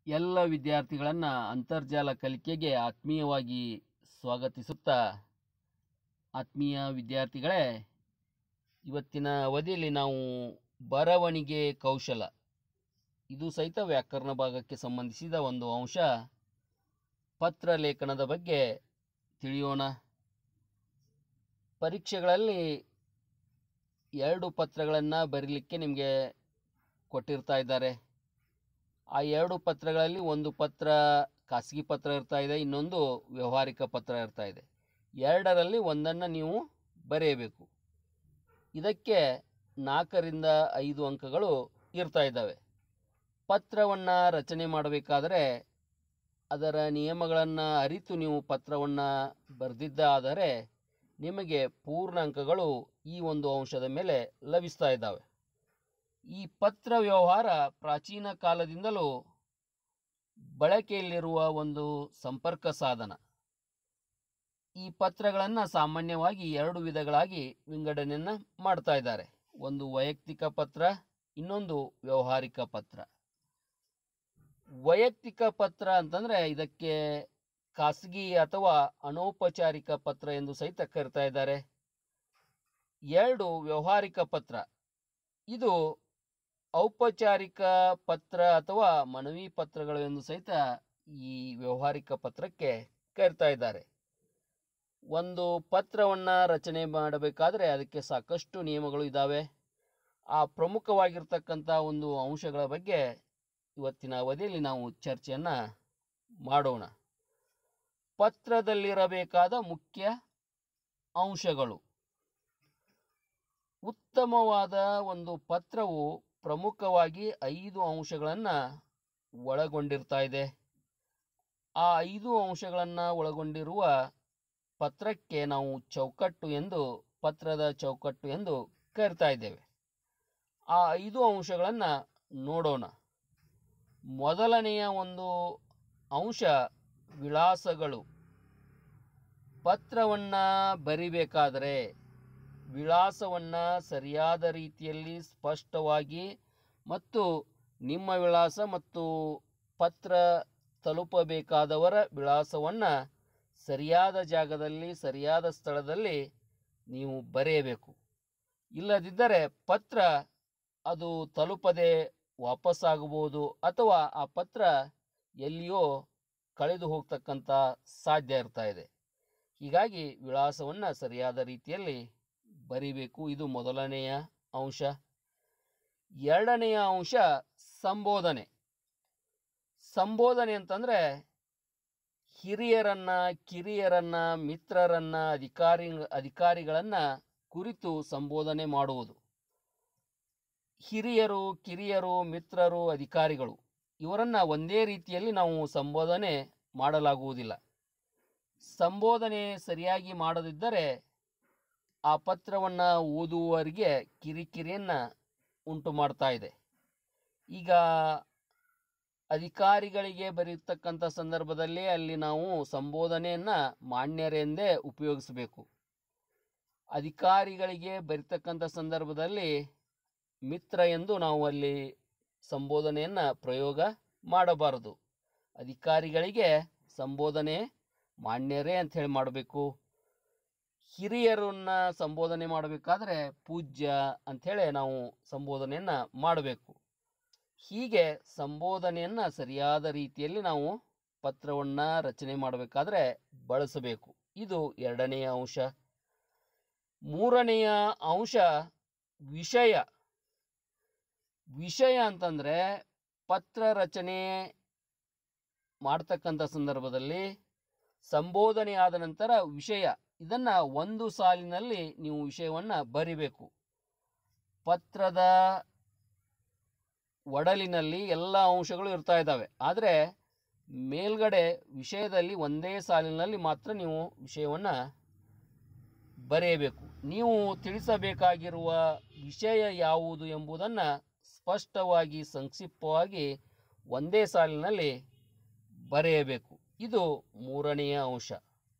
ಎಲ್ಲ ವಿದ್ಯಾರ್ಥಿಗಳನ್ನು ಅಂತರ್ಜಾಲ ಕಲಿಕೆಗೆ ಆತ್ಮೀಯವಾಗಿ ಸ್ವಾಗತಿಸುತ್ತಾ ಆತ್ಮೀಯ ವಿದ್ಯಾರ್ಥಿಗಳೇ ಇವತ್ತಿನ ಅವಧಿಯಲ್ಲಿ ನಾವು ಬರವಣಿಗೆ ಕೌಶಲ ಇದು ಸಹಿತ ವ್ಯಾಕರಣ ಭಾಗಕ್ಕೆ ಸಂಬಂಧಿಸಿದ ಒಂದು ಅಂಶ ಪತ್ರ ಲೇಖನದ ಬಗ್ಗೆ ತಿಳಿಯೋಣ ಪರೀಕ್ಷೆಗಳಲ್ಲಿ ಎರಡು ಪತ್ರಗಳನ್ನು ಬರೀಲಿಕ್ಕೆ ನಿಮಗೆ ಕೊಟ್ಟಿರ್ತಾ ಇದ್ದಾರೆ ಆ ಎರಡು ಪತ್ರಗಳಲ್ಲಿ ಒಂದು ಪತ್ರ ಖಾಸಗಿ ಪತ್ರ ಇರ್ತಾ ಇದೆ ಇನ್ನೊಂದು ವ್ಯಾವಹಾರಿಕ ಪತ್ರ ಇರ್ತಾ ಇದೆ ಎರಡರಲ್ಲಿ ಒಂದನ್ನು ನೀವು ಬರೆಯಬೇಕು ಇದಕ್ಕೆ ನಾಲ್ಕರಿಂದ ಐದು ಅಂಕಗಳು ಇರ್ತಾ ಇದ್ದಾವೆ ಪತ್ರವನ್ನು ರಚನೆ ಮಾಡಬೇಕಾದರೆ ಅದರ ನಿಯಮಗಳನ್ನು ಅರಿತು ನೀವು ಪತ್ರವನ್ನು ಬರೆದಿದ್ದಾದರೆ ನಿಮಗೆ ಪೂರ್ಣ ಅಂಕಗಳು ಈ ಒಂದು ಅಂಶದ ಮೇಲೆ ಲಭಿಸ್ತಾ ಇದ್ದಾವೆ ಈ ಪತ್ರ ವ್ಯವಹಾರ ಪ್ರಾಚೀನ ಕಾಲದಿಂದಲೂ ಬಳಕೆಯಲ್ಲಿರುವ ಒಂದು ಸಂಪರ್ಕ ಸಾಧನ ಈ ಪತ್ರಗಳನ್ನು ಸಾಮಾನ್ಯವಾಗಿ ಎರಡು ವಿಧಗಳಾಗಿ ವಿಂಗಡಣೆಯನ್ನು ಮಾಡ್ತಾ ಇದ್ದಾರೆ ಒಂದು ವೈಯಕ್ತಿಕ ಪತ್ರ ಇನ್ನೊಂದು ವ್ಯಾವಹಾರಿಕ ಪತ್ರ ವೈಯಕ್ತಿಕ ಪತ್ರ ಅಂತಂದರೆ ಇದಕ್ಕೆ ಖಾಸಗಿ ಅಥವಾ ಅನೌಪಚಾರಿಕ ಪತ್ರ ಎಂದು ಸಹಿತ ಕರಿತಾ ಇದ್ದಾರೆ ಎರಡು ವ್ಯಾವಹಾರಿಕ ಪತ್ರ ಇದು ಔಪಚಾರಿಕ ಪತ್ರ ಅಥವಾ ಮನವಿ ಪತ್ರಗಳು ಎಂದು ಸಹಿತ ಈ ವ್ಯಾವಹಾರಿಕ ಪತ್ರಕ್ಕೆ ಕರಿತಾ ಇದ್ದಾರೆ ಒಂದು ಪತ್ರವನ್ನು ರಚನೆ ಮಾಡಬೇಕಾದ್ರೆ ಅದಕ್ಕೆ ಸಾಕಷ್ಟು ನಿಯಮಗಳು ಇದ್ದಾವೆ ಆ ಪ್ರಮುಖವಾಗಿರ್ತಕ್ಕಂಥ ಒಂದು ಅಂಶಗಳ ಬಗ್ಗೆ ಇವತ್ತಿನ ಅವಧಿಯಲ್ಲಿ ನಾವು ಚರ್ಚೆಯನ್ನು ಮಾಡೋಣ ಪತ್ರದಲ್ಲಿರಬೇಕಾದ ಮುಖ್ಯ ಅಂಶಗಳು ಉತ್ತಮವಾದ ಒಂದು ಪತ್ರವು ಪ್ರಮುಖವಾಗಿ ಐದು ಅಂಶಗಳನ್ನು ಒಳಗೊಂಡಿರ್ತಾ ಇದೆ ಆ ಐದು ಅಂಶಗಳನ್ನು ಒಳಗೊಂಡಿರುವ ಪತ್ರಕ್ಕೆ ನಾವು ಚೌಕಟ್ಟು ಎಂದು ಪತ್ರದ ಚೌಕಟ್ಟು ಎಂದು ಕರಿತಾ ಇದ್ದೇವೆ ಆ ಐದು ಅಂಶಗಳನ್ನು ನೋಡೋಣ ಮೊದಲನೆಯ ಒಂದು ಅಂಶ ವಿಳಾಸಗಳು ಪತ್ರವನ್ನು ಬರಿಬೇಕಾದರೆ ವಿಳಾಸವನ್ನು ಸರಿಯಾದ ರೀತಿಯಲ್ಲಿ ಸ್ಪಷ್ಟವಾಗಿ ಮತ್ತು ನಿಮ್ಮ ವಿಳಾಸ ಮತ್ತು ಪತ್ರ ತಲುಪಬೇಕಾದವರ ವಿಳಾಸವನ್ನು ಸರಿಯಾದ ಜಾಗದಲ್ಲಿ ಸರಿಯಾದ ಸ್ಥಳದಲ್ಲಿ ನೀವು ಬರೆಯಬೇಕು ಇಲ್ಲದಿದ್ದರೆ ಪತ್ರ ಅದು ತಲುಪದೆ ವಾಪಸ್ಸಾಗಬಹುದು ಅಥವಾ ಆ ಪತ್ರ ಎಲ್ಲಿಯೋ ಕಳೆದು ಹೋಗ್ತಕ್ಕಂಥ ಸಾಧ್ಯ ಇರ್ತಾ ಇದೆ ಹೀಗಾಗಿ ವಿಳಾಸವನ್ನು ಸರಿಯಾದ ರೀತಿಯಲ್ಲಿ ಬರಿಬೇಕು ಇದು ಮೊದಲನೆಯ ಅಂಶ ಎರಡನೆಯ ಅಂಶ ಸಂಬೋಧನೆ ಸಂಬೋಧನೆ ಅಂತಂದರೆ ಹಿರಿಯರನ್ನ ಕಿರಿಯರನ್ನ ಮಿತ್ರರನ್ನ ಅಧಿಕಾರಿ ಅಧಿಕಾರಿಗಳನ್ನು ಕುರಿತು ಸಂಬೋಧನೆ ಮಾಡುವುದು ಹಿರಿಯರು ಕಿರಿಯರು ಮಿತ್ರರು ಅಧಿಕಾರಿಗಳು ಇವರನ್ನು ಒಂದೇ ರೀತಿಯಲ್ಲಿ ನಾವು ಸಂಬೋಧನೆ ಮಾಡಲಾಗುವುದಿಲ್ಲ ಸಂಬೋಧನೆ ಸರಿಯಾಗಿ ಮಾಡದಿದ್ದರೆ ಆ ಪತ್ರವನ್ನು ಓದುವವರಿಗೆ ಕಿರಿಕಿರಿಯನ್ನು ಉಂಟು ಮಾಡ್ತಾ ಇದೆ ಈಗ ಅಧಿಕಾರಿಗಳಿಗೆ ಬರೆಯತಕ್ಕಂಥ ಸಂದರ್ಭದಲ್ಲಿ ಅಲ್ಲಿ ನಾವು ಸಂಬೋಧನೆಯನ್ನು ಮಾನ್ಯರೆಂದೇ ಉಪಯೋಗಿಸಬೇಕು ಅಧಿಕಾರಿಗಳಿಗೆ ಬರೀತಕ್ಕಂಥ ಸಂದರ್ಭದಲ್ಲಿ ಮಿತ್ರ ಎಂದು ನಾವು ಅಲ್ಲಿ ಸಂಬೋಧನೆಯನ್ನು ಪ್ರಯೋಗ ಮಾಡಬಾರದು ಅಧಿಕಾರಿಗಳಿಗೆ ಸಂಬೋಧನೆ ಮಾನ್ಯರೇ ಅಂಥೇಳಿ ಮಾಡಬೇಕು ಹಿರಿಯರನ್ನ ಸಂಬೋಧನೆ ಮಾಡಬೇಕಾದ್ರೆ ಪೂಜ್ಯ ಅಂಥೇಳಿ ನಾವು ಸಂಬೋಧನೆಯನ್ನು ಮಾಡಬೇಕು ಹೀಗೆ ಸಂಬೋಧನೆಯನ್ನು ಸರಿಯಾದ ರೀತಿಯಲ್ಲಿ ನಾವು ಪತ್ರವನ್ನು ರಚನೆ ಮಾಡಬೇಕಾದ್ರೆ ಬಳಸಬೇಕು ಇದು ಎರಡನೆಯ ಅಂಶ ಮೂರನೆಯ ಅಂಶ ವಿಷಯ ವಿಷಯ ಅಂತಂದರೆ ಪತ್ರ ರಚನೆ ಮಾಡ್ತಕ್ಕಂಥ ಸಂದರ್ಭದಲ್ಲಿ ಸಂಬೋಧನೆ ಆದ ನಂತರ ವಿಷಯ ಇದನ್ನು ಒಂದು ಸಾಲಿನಲ್ಲಿ ನೀವು ವಿಷಯವನ್ನು ಬರಿಬೇಕು ಪತ್ರದ ಒಡಲಿನಲ್ಲಿ ಎಲ್ಲ ಅಂಶಗಳು ಇರ್ತಾ ಇದ್ದಾವೆ ಆದರೆ ಮೇಲ್ಗಡೆ ವಿಷಯದಲ್ಲಿ ಒಂದೇ ಸಾಲಿನಲ್ಲಿ ಮಾತ್ರ ನೀವು ವಿಷಯವನ್ನು ಬರೆಯಬೇಕು ನೀವು ತಿಳಿಸಬೇಕಾಗಿರುವ ವಿಷಯ ಯಾವುದು ಎಂಬುದನ್ನು ಸ್ಪಷ್ಟವಾಗಿ ಸಂಕ್ಷಿಪ್ತವಾಗಿ ಒಂದೇ ಸಾಲಿನಲ್ಲಿ ಬರೆಯಬೇಕು ಇದು ಮೂರನೆಯ ಅಂಶ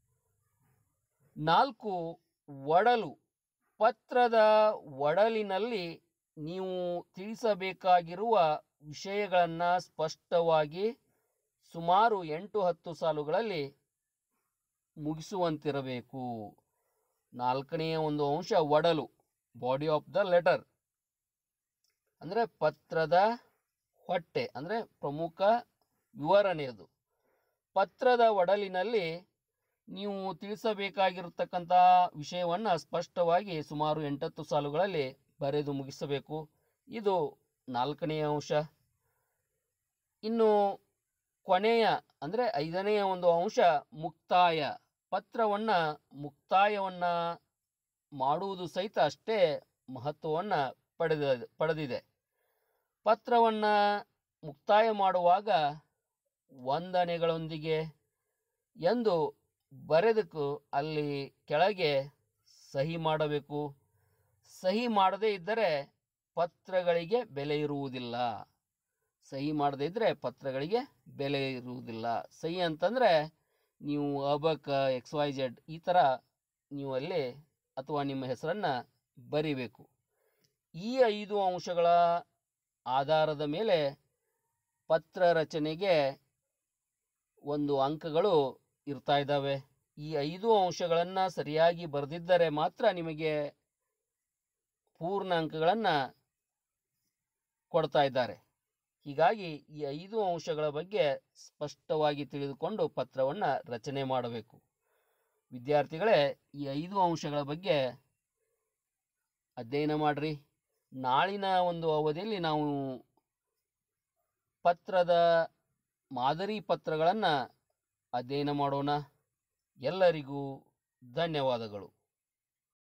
ನಾಲ್ಕು ಒಡಲು ಪತ್ರದ ಒಡಲಿನಲ್ಲಿ ನೀವು ತಿಳಿಸಬೇಕಾಗಿರುವ ವಿಷಯಗಳನ್ನು ಸ್ಪಷ್ಟವಾಗಿ ಸುಮಾರು ಎಂಟು ಹತ್ತು ಸಾಲುಗಳಲ್ಲಿ ಮುಗಿಸುವಂತಿರಬೇಕು ನಾಲ್ಕನೆಯ ಒಂದು ಅಂಶ ಒಡಲು ಬಾಡಿ ಆಫ್ ದ ಲೆಟರ್ ಅಂದರೆ ಪತ್ರದ ಹೊಟ್ಟೆ ಅಂದರೆ ಪ್ರಮುಖ ವಿವರಣೆ ಅದು ಪತ್ರದ ಒಡಲಿನಲ್ಲಿ ನೀವು ತಿಳಿಸಬೇಕಾಗಿರತಕ್ಕಂಥ ವಿಷಯವನ್ನು ಸ್ಪಷ್ಟವಾಗಿ ಸುಮಾರು ಎಂಟತ್ತು ಸಾಲುಗಳಲ್ಲಿ ಬರೆದು ಮುಗಿಸಬೇಕು ಇದು ನಾಲ್ಕನೆಯ ಅಂಶ ಇನ್ನು ಕೊನೆಯ ಅಂದರೆ ಐದನೆಯ ಒಂದು ಅಂಶ ಮುಕ್ತಾಯ ಪತ್ರವನ್ನು ಮುಕ್ತಾಯವನ್ನು ಮಾಡುವುದು ಸಹಿತ ಅಷ್ಟೇ ಮಹತ್ವವನ್ನು ಪಡೆದ ಪಡೆದಿದೆ ಪತ್ರವನ್ನು ಮುಕ್ತಾಯ ಮಾಡುವಾಗ ವಂದನೆಗಳೊಂದಿಗೆ ಎಂದು ಬರೆದಕ್ಕೂ ಅಲ್ಲಿ ಕೆಳಗೆ ಸಹಿ ಮಾಡಬೇಕು ಸಹಿ ಮಾಡದೇ ಇದ್ದರೆ ಪತ್ರಗಳಿಗೆ ಬೆಲೆ ಇರುವುದಿಲ್ಲ ಸಹಿ ಮಾಡದೇ ಇದ್ದರೆ ಪತ್ರಗಳಿಗೆ ಬೆಲೆ ಇರುವುದಿಲ್ಲ ಸಹಿ ಅಂತಂದರೆ ನೀವು ಅಬಕ್ ಎಕ್ಸ್ ವೈ ಜೆಡ್ ಈ ಥರ ನೀವು ಅಲ್ಲಿ ಅಥವಾ ನಿಮ್ಮ ಹೆಸರನ್ನು ಬರಿಬೇಕು ಈ ಐದು ಅಂಶಗಳ ಆಧಾರದ ಮೇಲೆ ಪತ್ರ ರಚನೆಗೆ ಒಂದು ಅಂಕಗಳು ಇರ್ತಾ ಇದ್ದಾವೆ ಈ ಐದು ಅಂಶಗಳನ್ನು ಸರಿಯಾಗಿ ಬರೆದಿದ್ದರೆ ಮಾತ್ರ ನಿಮಗೆ ಪೂರ್ಣ ಅಂಕಗಳನ್ನು ಕೊಡ್ತಾ ಇದ್ದಾರೆ ಹೀಗಾಗಿ ಈ ಐದು ಅಂಶಗಳ ಬಗ್ಗೆ ಸ್ಪಷ್ಟವಾಗಿ ತಿಳಿದುಕೊಂಡು ಪತ್ರವನ್ನು ರಚನೆ ಮಾಡಬೇಕು ವಿದ್ಯಾರ್ಥಿಗಳೇ ಈ ಐದು ಅಂಶಗಳ ಬಗ್ಗೆ ಅಧ್ಯಯನ ಮಾಡಿರಿ ನಾಳಿನ ಒಂದು ಅವಧಿಯಲ್ಲಿ ನಾವು ಪತ್ರದ ಮಾದರಿ ಪತ್ರಗಳನ್ನು ಅಧ್ಯಯನ ಮಾಡೋಣ ಎಲ್ಲರಿಗೂ ಧನ್ಯವಾದಗಳು